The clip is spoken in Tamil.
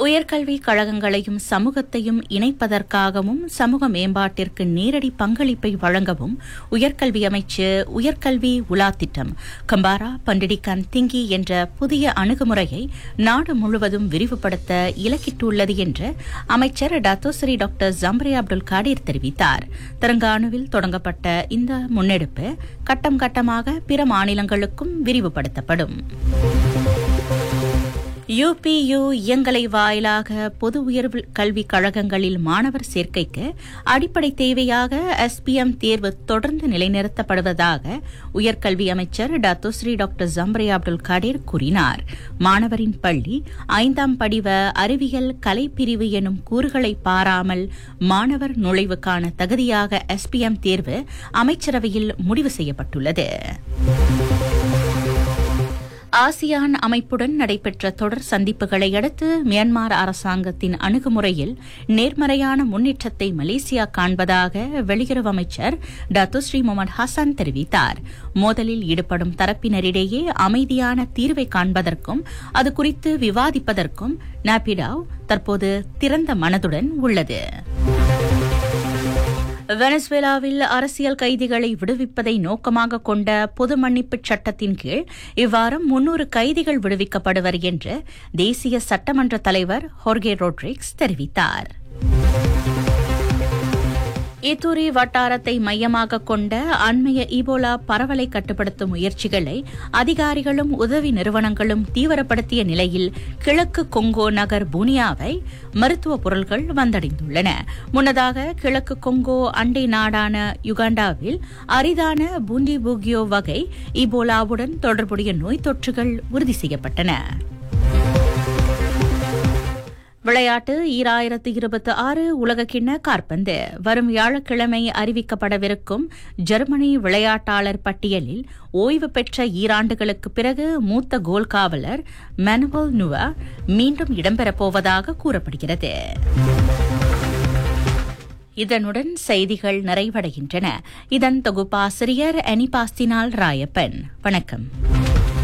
உயர்கல்வி கழகங்களையும் சமூகத்தையும் இணைப்பதற்காகவும் சமூக மேம்பாட்டிற்கு நேரடி பங்களிப்பை வழங்கவும் உயர்கல்வி அமைச்சு உயர்கல்வி உலா திட்டம் கம்பாரா பண்டிடிகான் திங்கி என்ற புதிய அணுகுமுறையை நாடு முழுவதும் விரிவுபடுத்த இலக்கிட்டுள்ளது என்று அமைச்சர் Dato Sri doctor Zambry Abdul Kadir தெரிவித்தார் தெலங்கானுவில் தொடங்கப்பட்ட இந்த முன்னெடுப்பு கட்டம் கட்டமாக பிற மாநிலங்களுக்கும் விரிவுபடுத்தப்படும் யுபியு இயங்கலை வாயிலாக பொது உயர்வு கல்விக் கழகங்களில் மாணவர் சேர்க்கைக்கு அடிப்படை தேவையாக எஸ்பிஎம் தேர்வு தொடர்ந்து நிலைநிறுத்தப்படுவதாக உயர்கல்வி அமைச்சர் Dato Sri doctor Zambry Abdul Kadir கூறினார் மாணவரின் பள்ளி ஐந்தாம் படிவ அறிவியல் கலைப்பிரிவு எனும் கூறுகளை பாராமல் மாணவர் நுழைவுக்கான தகுதியாக எஸ்பிஎம் தேர்வு அமைச்சரவையில் முடிவு செய்யப்பட்டுள்ளது ஆசியான் அமைப்புடன் நடைபெற்ற தொடர் சந்திப்புகளை அடுத்து மியான்மர் அரசாங்கத்தின் அணுகுமுறையில் நேர்மறையான முன்னேற்றத்தை மலேசியா காண்பதாக வெளியுறவு அமைச்சர் டத்துஸ்ரீ முகமது ஹசன் தெரிவித்தார் மோதலில் ஈடுபடும் தரப்பினரிடையே அமைதியான தீர்வை காண்பதற்கும் அது குறித்து விவாதிப்பதற்கும் நாபிடாவ் தற்போது திறந்த மனதுடன் உள்ளது வெனசுவேலாவில் அரசியல் கைதிகளை விடுவிப்பதை நோக்கமாக கொண்ட பொது மன்னிப்பு சட்டத்தின் கீழ் இவ்வாரம் முன்னூறு கைதிகள் விடுவிக்கப்படுவர் என்று தேசிய சட்டமன்ற தலைவர் ஹொர்கே ரோட்ரிக்ஸ் தெரிவித்தார் இத்தூரி வட்டாரத்தை மையமாக கொண்ட அண்மைய ஈபோலா பரவலை கட்டுப்படுத்தும் முயற்சிகளை அதிகாரிகளும் உதவி நிறுவனங்களும் தீவிரப்படுத்திய நிலையில் கிழக்கு கொங்கோ நகர் புனியாவை மருத்துவ பொருட்கள் வந்தடைந்துள்ளன முன்னதாக கிழக்கு கொங்கோ அண்டை நாடான யுகாண்டாவில் அரிதான பூண்டி பூகியோ வகை ஈபோலாவுடன் தொடர்புடைய நோய் தொற்றுகள் உறுதி செய்யப்பட்டன விளையாட்டு ஈராயிரத்து இருபத்தி ஆறு உலகக்கிண்ண காற்பந்து வரும் வியாழக்கிழமை அறிவிக்கப்படவிருக்கும் ஜெர்மனி விளையாட்டாளர் பட்டியலில் ஓய்வு பெற்ற ஈராண்டுகளுக்கு பிறகு மூத்த கோல் காவலர் மெனுவல் நுவா மீண்டும் இடம்பெறப்போவதாக கூறப்படுகிறது இதனுடன் செய்திகள் நிறைவடைகின்றன இதன் தொகுப்பாசிரியர் அனிபாஸ்தினால் ராயப்பன் வணக்கம்